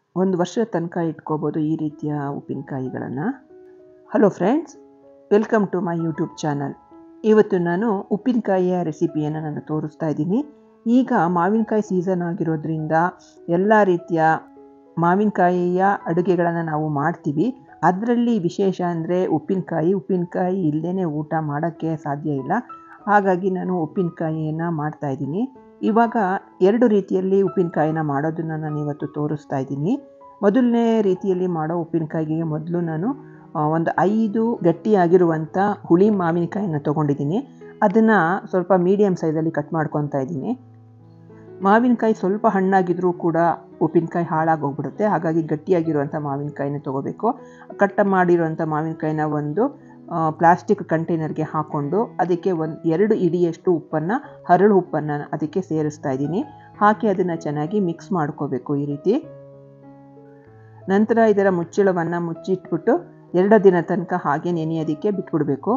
ಒಂದು ವರ್ಷದ ತನಕ ಇಟ್ಕೋಬೋದು ಈ ರೀತಿಯ ಉಪ್ಪಿನಕಾಯಿಗಳನ್ನು hello friends welcome to my YouTube channel ಇವತ್ತು ನಾನು ಉಪ್ಪಿನಕಾಯಿಯ ರೆಸಿಪಿಯನ್ನು ನಾನು ತೋರಿಸ್ತಾ ಇದ್ದೀನಿ ಈಗ ಮಾವಿನಕಾಯಿ ಸೀಸನ್ ಆಗಿರೋದ್ರಿಂದ ಎಲ್ಲ ರೀತಿಯ ಮಾವಿನಕಾಯಿಯ ಅಡುಗೆಗಳನ್ನು ನಾವು ಮಾಡ್ತೀವಿ ಅದರಲ್ಲಿ ವಿಶೇಷ ಅಂದರೆ ಉಪ್ಪಿನಕಾಯಿ ಉಪ್ಪಿನಕಾಯಿ ಇಲ್ಲದೇ ಊಟ ಮಾಡೋಕ್ಕೆ ಸಾಧ್ಯ ಇಲ್ಲ ಹಾಗಾಗಿ ನಾನು ಉಪ್ಪಿನಕಾಯಿಯನ್ನು ಮಾಡ್ತಾಯಿದ್ದೀನಿ ಇವಾಗ ಎರಡು ರೀತಿಯಲ್ಲಿ ಉಪ್ಪಿನಕಾಯಿನ ಮಾಡೋದನ್ನು ನಾನು ಇವತ್ತು ತೋರಿಸ್ತಾ ಇದ್ದೀನಿ ಮೊದಲನೇ ರೀತಿಯಲ್ಲಿ ಮಾಡೋ ಉಪ್ಪಿನಕಾಯಿಗೆ ಮೊದಲು ನಾನು ಒಂದು ಐದು ಗಟ್ಟಿಯಾಗಿರುವಂಥ ಹುಳಿ ಮಾವಿನಕಾಯಿನ ತೊಗೊಂಡಿದ್ದೀನಿ ಅದನ್ನು ಸ್ವಲ್ಪ ಮೀಡಿಯಮ್ ಸೈಜಲ್ಲಿ ಕಟ್ ಮಾಡ್ಕೊತಾ ಇದ್ದೀನಿ ಮಾವಿನಕಾಯಿ ಸ್ವಲ್ಪ ಹಣ್ಣಾಗಿದ್ರೂ ಕೂಡ ಉಪ್ಪಿನಕಾಯಿ ಹಾಳಾಗೋಗ್ಬಿಡುತ್ತೆ ಹಾಗಾಗಿ ಗಟ್ಟಿಯಾಗಿರುವಂಥ ಮಾವಿನಕಾಯಿನ ತೊಗೋಬೇಕು ಕಟ್ ಮಾಡಿರುವಂಥ ಮಾವಿನಕಾಯಿನ ಒಂದು ಪ್ಲಾಸ್ಟಿಕ್ ಕಂಟೈನರ್ಗೆ ಹಾಕ್ಕೊಂಡು ಅದಕ್ಕೆ ಒಂದು ಎರಡು ಇಡಿಯಷ್ಟು ಉಪ್ಪನ್ನು ಹರಳು ಉಪ್ಪನ್ನು ಅದಕ್ಕೆ ಸೇರಿಸ್ತಾ ಇದ್ದೀನಿ ಹಾಕಿ ಅದನ್ನು ಚೆನ್ನಾಗಿ ಮಿಕ್ಸ್ ಮಾಡ್ಕೋಬೇಕು ಈ ರೀತಿ ನಂತರ ಇದರ ಮುಚ್ಚಳವನ್ನು ಮುಚ್ಚಿಟ್ಬಿಟ್ಟು ಎರಡು ದಿನ ತನಕ ಹಾಗೆ ನೆನೆಯೋದಕ್ಕೆ ಬಿಟ್ಬಿಡಬೇಕು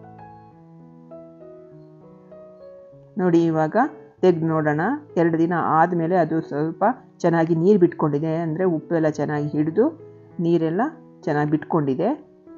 ನೋಡಿ ಇವಾಗ ತೆಗೆದು ನೋಡೋಣ ಎರಡು ದಿನ ಆದಮೇಲೆ ಅದು ಸ್ವಲ್ಪ ಚೆನ್ನಾಗಿ ನೀರು ಬಿಟ್ಕೊಂಡಿದೆ ಅಂದರೆ ಉಪ್ಪೆಲ್ಲ ಚೆನ್ನಾಗಿ ಹಿಡಿದು ನೀರೆಲ್ಲ ಚೆನ್ನಾಗಿ ಬಿಟ್ಕೊಂಡಿದೆ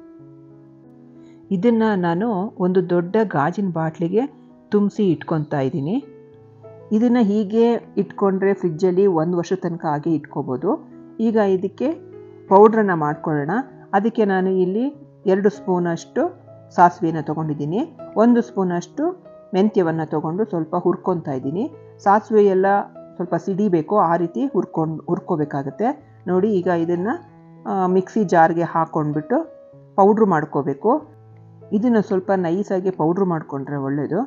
ಇದನ್ನು ನಾನು ಒಂದು ದೊಡ್ಡ ಗಾಜಿನ ಬಾಟ್ಲಿಗೆ ತುಂಬಿಸಿ ಇಟ್ಕೊತಾ ಇದ್ದೀನಿ ಇದನ್ನು ಹೀಗೆ ಇಟ್ಕೊಂಡ್ರೆ ಫ್ರಿಜ್ಜಲ್ಲಿ ಒಂದು ವರ್ಷ ತನಕ ಹಾಗೆ ಇಟ್ಕೋಬೋದು ಈಗ ಇದಕ್ಕೆ ಪೌಡ್ರನ್ನು ಮಾಡ್ಕೊಳ್ಳೋಣ ಅದಕ್ಕೆ ನಾನು ಇಲ್ಲಿ ಎರಡು ಸ್ಪೂನಷ್ಟು ಸಾಸಿವೆನ ತೊಗೊಂಡಿದ್ದೀನಿ ಒಂದು ಸ್ಪೂನಷ್ಟು ಮೆಂತ್ಯವನ್ನು ತೊಗೊಂಡು ಸ್ವಲ್ಪ ಹುರ್ಕೊತಾ ಇದ್ದೀನಿ ಸಾಸಿವೆ ಎಲ್ಲ ಸ್ವಲ್ಪ ಸಿಡಿಬೇಕು ಆ ರೀತಿ ಹುರ್ಕೊಂಡು ಹುರ್ಕೋಬೇಕಾಗತ್ತೆ ನೋಡಿ ಈಗ ಇದನ್ನು ಮಿಕ್ಸಿ ಜಾರ್ಗೆ ಹಾಕ್ಕೊಂಡ್ಬಿಟ್ಟು ಪೌಡ್ರು ಮಾಡ್ಕೋಬೇಕು ಇದನ್ನು ಸ್ವಲ್ಪ ನೈಸಾಗಿ ಪೌಡ್ರು ಮಾಡಿಕೊಂಡ್ರೆ ಒಳ್ಳೆಯದು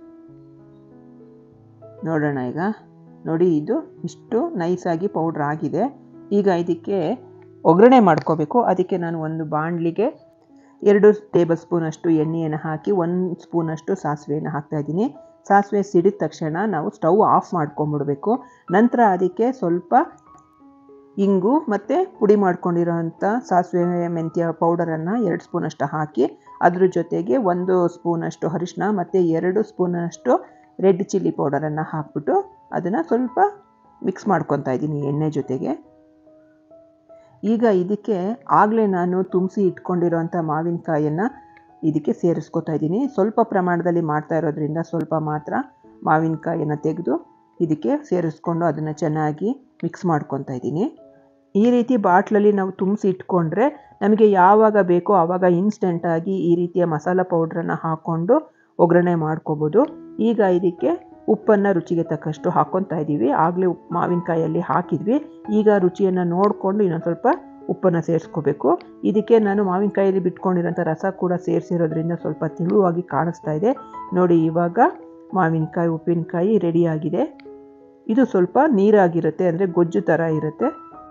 ನೋಡೋಣ ಈಗ ನೋಡಿ ಇದು ಇಷ್ಟು ನೈಸಾಗಿ ಪೌಡ್ರ್ ಆಗಿದೆ ಈಗ ಇದಕ್ಕೆ ಒಗ್ಗರಣೆ ಮಾಡ್ಕೋಬೇಕು ಅದಕ್ಕೆ ನಾನು ಒಂದು ಬಾಣಲಿಗೆ ಎರಡು ಟೇಬಲ್ ಸ್ಪೂನಷ್ಟು ಎಣ್ಣೆಯನ್ನು ಹಾಕಿ ಒಂದು ಸ್ಪೂನಷ್ಟು ಸಾಸಿವೆಯನ್ನು ಹಾಕ್ತಾಯಿದ್ದೀನಿ ಸಾಸಿವೆ ಸಿಡಿದ ತಕ್ಷಣ ನಾವು ಸ್ಟವ್ ಆಫ್ ಮಾಡ್ಕೊಂಬಿಡ್ಬೇಕು ನಂತರ ಅದಕ್ಕೆ ಸ್ವಲ್ಪ ಇಂಗು ಮತ್ತು ಪುಡಿ ಮಾಡ್ಕೊಂಡಿರೋಂಥ ಸಾಸಿವೆ ಮೆಂತ್ಯ ಪೌಡರನ್ನು ಎರಡು ಸ್ಪೂನಷ್ಟು ಹಾಕಿ ಅದ್ರ ಜೊತೆಗೆ ಒಂದು ಸ್ಪೂನಷ್ಟು ಅರಿಶಿನ ಮತ್ತು ಎರಡು ಸ್ಪೂನಷ್ಟು ರೆಡ್ ಚಿಲ್ಲಿ ಪೌಡರನ್ನು ಹಾಕ್ಬಿಟ್ಟು ಅದನ್ನು ಸ್ವಲ್ಪ ಮಿಕ್ಸ್ ಮಾಡ್ಕೊತಾ ಇದ್ದೀನಿ ಎಣ್ಣೆ ಜೊತೆಗೆ ಈಗ ಇದಕ್ಕೆ ಆಗಲೇ ನಾನು ತುಂಬಿಸಿ ಇಟ್ಕೊಂಡಿರೋಂಥ ಮಾವಿನಕಾಯನ್ನು ಇದಕ್ಕೆ ಸೇರಿಸ್ಕೊತಾ ಇದ್ದೀನಿ ಸ್ವಲ್ಪ ಪ್ರಮಾಣದಲ್ಲಿ ಮಾಡ್ತಾ ಇರೋದ್ರಿಂದ ಸ್ವಲ್ಪ ಮಾತ್ರ ಮಾವಿನಕಾಯನ್ನು ತೆಗೆದು ಇದಕ್ಕೆ ಸೇರಿಸ್ಕೊಂಡು ಅದನ್ನು ಚೆನ್ನಾಗಿ ಮಿಕ್ಸ್ ಮಾಡ್ಕೊತಾ ಇದ್ದೀನಿ ಈ ರೀತಿ ಬಾಟ್ಲಲ್ಲಿ ನಾವು ತುಂಬಿಸಿ ಇಟ್ಕೊಂಡ್ರೆ ನಮಗೆ ಯಾವಾಗ ಬೇಕೋ ಆವಾಗ ಇನ್ಸ್ಟೆಂಟಾಗಿ ಈ ರೀತಿಯ ಮಸಾಲ ಪೌಡ್ರನ್ನು ಹಾಕ್ಕೊಂಡು ಒಗ್ಗರಣೆ ಮಾಡ್ಕೋಬೋದು ಈಗ ಇದಕ್ಕೆ ಉಪ್ಪನ್ನು ರುಚಿಗೆ ತಕ್ಕಷ್ಟು ಹಾಕ್ಕೊತಾ ಇದ್ದೀವಿ ಆಗಲೇ ಉಪ್ಪು ಮಾವಿನಕಾಯಲ್ಲಿ ಹಾಕಿದ್ವಿ ಈಗ ರುಚಿಯನ್ನು ನೋಡಿಕೊಂಡು ಇನ್ನೊಂದು ಸ್ವಲ್ಪ ಉಪ್ಪನ್ನು ಸೇರಿಸ್ಕೋಬೇಕು ಇದಕ್ಕೆ ನಾನು ಮಾವಿನಕಾಯಲ್ಲಿ ಬಿಟ್ಕೊಂಡಿರೋಂಥ ರಸ ಕೂಡ ಸೇರಿಸಿರೋದ್ರಿಂದ ಸ್ವಲ್ಪ ತಿಳುವಾಗಿ ಕಾಣಿಸ್ತಾ ಇದೆ ನೋಡಿ ಇವಾಗ ಮಾವಿನಕಾಯಿ ಉಪ್ಪಿನಕಾಯಿ ರೆಡಿಯಾಗಿದೆ ಇದು ಸ್ವಲ್ಪ ನೀರಾಗಿರುತ್ತೆ ಅಂದರೆ ಗೊಜ್ಜು ಥರ ಇರುತ್ತೆ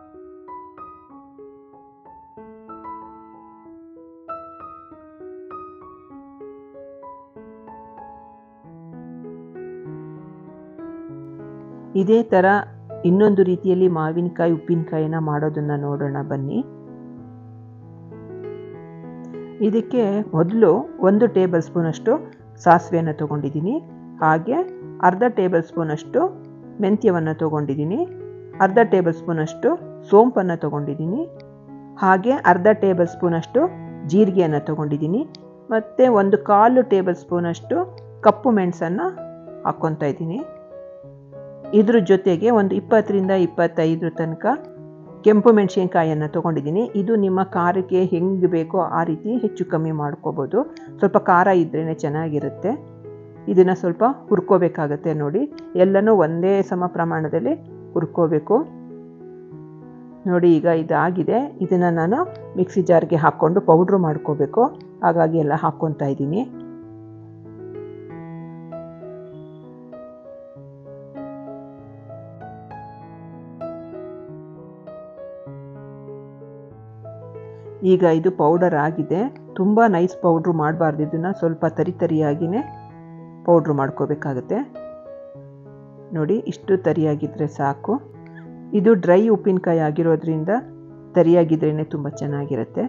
ಇದೇ ಥರ ಇನ್ನೊಂದು ರೀತಿಯಲ್ಲಿ ಮಾವಿನಕಾಯಿ ಉಪ್ಪಿನಕಾಯಿನ ಮಾಡೋದನ್ನು ನೋಡೋಣ ಬನ್ನಿ ಇದಕ್ಕೆ ಮೊದಲು ಒಂದು ಟೇಬಲ್ ಸ್ಪೂನಷ್ಟು ಸಾಸಿವೆಯನ್ನು ತೊಗೊಂಡಿದ್ದೀನಿ ಹಾಗೆ ಅರ್ಧ ಟೇಬಲ್ ಸ್ಪೂನಷ್ಟು ಮೆಂತ್ಯವನ್ನು ತೊಗೊಂಡಿದ್ದೀನಿ ಅರ್ಧ ಟೇಬಲ್ ಸ್ಪೂನಷ್ಟು ಸೋಂಪನ್ನು ತೊಗೊಂಡಿದ್ದೀನಿ ಹಾಗೆ ಅರ್ಧ ಟೇಬಲ್ ಸ್ಪೂನಷ್ಟು ಜೀರಿಗೆಯನ್ನು ತೊಗೊಂಡಿದ್ದೀನಿ ಮತ್ತು ಒಂದು ಕಾಲು ಟೇಬಲ್ ಸ್ಪೂನಷ್ಟು ಕಪ್ಪು ಮೆಣಸನ್ನು ಹಾಕ್ಕೊತಾ ಇದ್ದೀನಿ ಇದ್ರ ಜೊತೆಗೆ ಒಂದು ಇಪ್ಪತ್ತರಿಂದ ಇಪ್ಪತ್ತೈದರ ತನಕ ಕೆಂಪು ಮೆಣಸಿನ್ಕಾಯನ್ನು ತೊಗೊಂಡಿದ್ದೀನಿ ಇದು ನಿಮ್ಮ ಖಾರಕ್ಕೆ ಹೆಂಗೆ ಬೇಕೋ ಆ ರೀತಿ ಹೆಚ್ಚು ಕಮ್ಮಿ ಮಾಡ್ಕೋಬೋದು ಸ್ವಲ್ಪ ಖಾರ ಇದ್ರೇ ಚೆನ್ನಾಗಿರುತ್ತೆ ಇದನ್ನು ಸ್ವಲ್ಪ ಹುರ್ಕೋಬೇಕಾಗತ್ತೆ ನೋಡಿ ಎಲ್ಲನೂ ಒಂದೇ ಸಮ ಪ್ರಮಾಣದಲ್ಲಿ ಹುರ್ಕೋಬೇಕು ನೋಡಿ ಈಗ ಇದಾಗಿದೆ ಇದನ್ನು ನಾನು ಮಿಕ್ಸಿ ಜಾರ್ಗೆ ಹಾಕ್ಕೊಂಡು ಪೌಡ್ರು ಮಾಡ್ಕೋಬೇಕು ಹಾಗಾಗಿ ಎಲ್ಲ ಹಾಕ್ಕೊತಾ ಇದ್ದೀನಿ ಈಗ ಇದು ಪೌಡರ್ ಆಗಿದೆ ತುಂಬ ನೈಸ್ ಪೌಡ್ರು ಮಾಡಬಾರ್ದು ಇದನ್ನು ಸ್ವಲ್ಪ ತರಿ ತರಿಯಾಗಿಯೇ ಪೌಡ್ರು ಮಾಡ್ಕೋಬೇಕಾಗತ್ತೆ ನೋಡಿ ಇಷ್ಟು ತರಿಯಾಗಿದ್ದರೆ ಸಾಕು ಇದು ಡ್ರೈ ಉಪ್ಪಿನಕಾಯಿ ಆಗಿರೋದ್ರಿಂದ ತರಿಯಾಗಿದ್ರೇ ತುಂಬ ಚೆನ್ನಾಗಿರುತ್ತೆ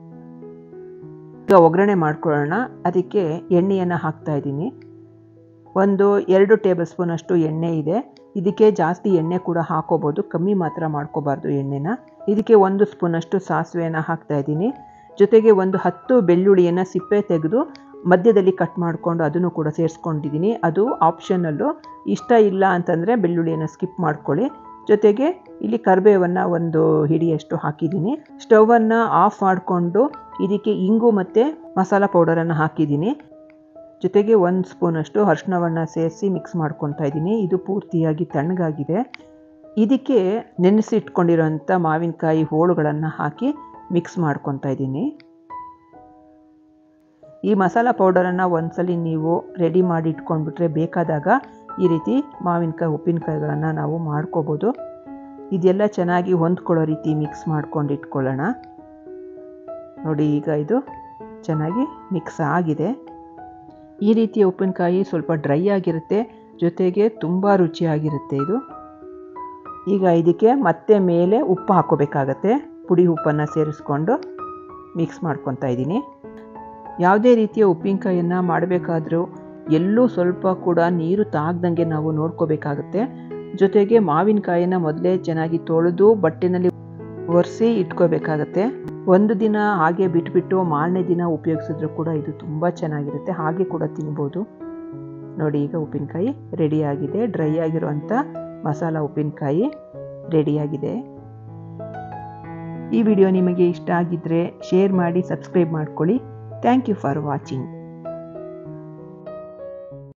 ಈಗ ಒಗ್ಗರಣೆ ಮಾಡ್ಕೊಳ್ಳೋಣ ಅದಕ್ಕೆ ಎಣ್ಣೆಯನ್ನು ಹಾಕ್ತಾ ಇದ್ದೀನಿ ಒಂದು ಎರಡು ಟೇಬಲ್ ಸ್ಪೂನಷ್ಟು ಎಣ್ಣೆ ಇದೆ ಇದಕ್ಕೆ ಜಾಸ್ತಿ ಎಣ್ಣೆ ಕೂಡ ಹಾಕೋಬೋದು ಕಮ್ಮಿ ಮಾತ್ರ ಮಾಡ್ಕೋಬಾರ್ದು ಎಣ್ಣೆನ ಇದಕ್ಕೆ ಒಂದು ಸ್ಪೂನಷ್ಟು ಸಾಸಿವೆಯನ್ನು ಹಾಕ್ತಾ ಇದ್ದೀನಿ ಜೊತೆಗೆ ಒಂದು ಹತ್ತು ಬೆಳ್ಳುಳ್ಳಿಯನ್ನು ಸಿಪ್ಪೆ ತೆಗೆದು ಮಧ್ಯದಲ್ಲಿ ಕಟ್ ಮಾಡಿಕೊಂಡು ಅದನ್ನು ಕೂಡ ಸೇರಿಸ್ಕೊಂಡಿದ್ದೀನಿ ಅದು ಆಪ್ಷನಲ್ಲು ಇಷ್ಟ ಇಲ್ಲ ಅಂತಂದರೆ ಬೆಳ್ಳುಳ್ಳಿಯನ್ನು ಸ್ಕಿಪ್ ಮಾಡ್ಕೊಳ್ಳಿ ಜೊತೆಗೆ ಇಲ್ಲಿ ಕರಿಬೇವನ್ನು ಒಂದು ಹಿಡಿಯಷ್ಟು ಹಾಕಿದ್ದೀನಿ ಸ್ಟವನ್ನು ಆಫ್ ಮಾಡಿಕೊಂಡು ಇದಕ್ಕೆ ಇಂಗು ಮತ್ತು ಮಸಾಲ ಪೌಡರನ್ನು ಹಾಕಿದ್ದೀನಿ ಜೊತೆಗೆ ಒಂದು ಸ್ಪೂನಷ್ಟು ಅರ್ಶಿನವನ್ನು ಸೇರಿಸಿ ಮಿಕ್ಸ್ ಮಾಡ್ಕೊತಾ ಇದ್ದೀನಿ ಇದು ಪೂರ್ತಿಯಾಗಿ ತಣ್ಣಗಾಗಿದೆ ಇದಕ್ಕೆ ನೆನೆಸಿಟ್ಕೊಂಡಿರೋಂಥ ಮಾವಿನಕಾಯಿ ಹೋಳುಗಳನ್ನು ಹಾಕಿ ಮಿಕ್ಸ್ ಮಾಡ್ಕೊತಾ ಇದ್ದೀನಿ ಈ ಮಸಾಲ ಪೌಡರನ್ನು ಒಂದ್ಸಲಿ ನೀವು ರೆಡಿ ಮಾಡಿ ಇಟ್ಕೊಂಡ್ಬಿಟ್ರೆ ಬೇಕಾದಾಗ ಈ ರೀತಿ ಮಾವಿನಕಾಯಿ ಉಪ್ಪಿನಕಾಯಿಗಳನ್ನು ನಾವು ಮಾಡ್ಕೋಬೋದು ಇದೆಲ್ಲ ಚೆನ್ನಾಗಿ ಹೊಂದ್ಕೊಳ್ಳೋ ರೀತಿ ಮಿಕ್ಸ್ ಮಾಡ್ಕೊಂಡು ಇಟ್ಕೊಳ್ಳೋಣ ನೋಡಿ ಈಗ ಇದು ಚೆನ್ನಾಗಿ ಮಿಕ್ಸ್ ಆಗಿದೆ ಈ ರೀತಿಯ ಉಪ್ಪಿನಕಾಯಿ ಸ್ವಲ್ಪ ಡ್ರೈ ಆಗಿರುತ್ತೆ ಜೊತೆಗೆ ತುಂಬ ರುಚಿಯಾಗಿರುತ್ತೆ ಇದು ಈಗ ಇದಕ್ಕೆ ಮತ್ತೆ ಮೇಲೆ ಉಪ್ಪು ಹಾಕೋಬೇಕಾಗತ್ತೆ ಪುಡಿ ಉಪ್ಪನ್ನು ಸೇರಿಸ್ಕೊಂಡು ಮಿಕ್ಸ್ ಮಾಡ್ಕೊತಾ ಇದ್ದೀನಿ ಯಾವುದೇ ರೀತಿಯ ಉಪ್ಪಿನಕಾಯಿಯನ್ನು ಮಾಡಬೇಕಾದ್ರೂ ಎಲ್ಲೂ ಸ್ವಲ್ಪ ಕೂಡ ನೀರು ತಾಗ್ದಂಗೆ ನಾವು ನೋಡ್ಕೋಬೇಕಾಗತ್ತೆ ಜೊತೆಗೆ ಮಾವಿನಕಾಯಿನ ಮೊದಲೇ ಚೆನ್ನಾಗಿ ತೊಳೆದು ಬಟ್ಟೆನಲ್ಲಿ ಒರೆಸಿ ಇಟ್ಕೋಬೇಕಾಗತ್ತೆ ಒಂದು ದಿನ ಹಾಗೆ ಬಿಟ್ಬಿಟ್ಟು ಮಾರನೇ ದಿನ ಉಪಯೋಗಿಸಿದ್ರು ಕೂಡ ಇದು ತುಂಬ ಚೆನ್ನಾಗಿರುತ್ತೆ ಹಾಗೆ ಕೂಡ ತಿನ್ಬೋದು ನೋಡಿ ಈಗ ಉಪ್ಪಿನಕಾಯಿ ರೆಡಿಯಾಗಿದೆ ಡ್ರೈ ಆಗಿರುವಂಥ ಮಸಾಲ ಉಪ್ಪಿನಕಾಯಿ ರೆಡಿಯಾಗಿದೆ ಈ ವಿಡಿಯೋ ನಿಮಗೆ ಇಷ್ಟ ಆಗಿದ್ದರೆ ಶೇರ್ ಮಾಡಿ ಸಬ್ಸ್ಕ್ರೈಬ್ ಮಾಡ್ಕೊಳ್ಳಿ ಥ್ಯಾಂಕ್ ಯು ಫಾರ್ ವಾಚಿಂಗ್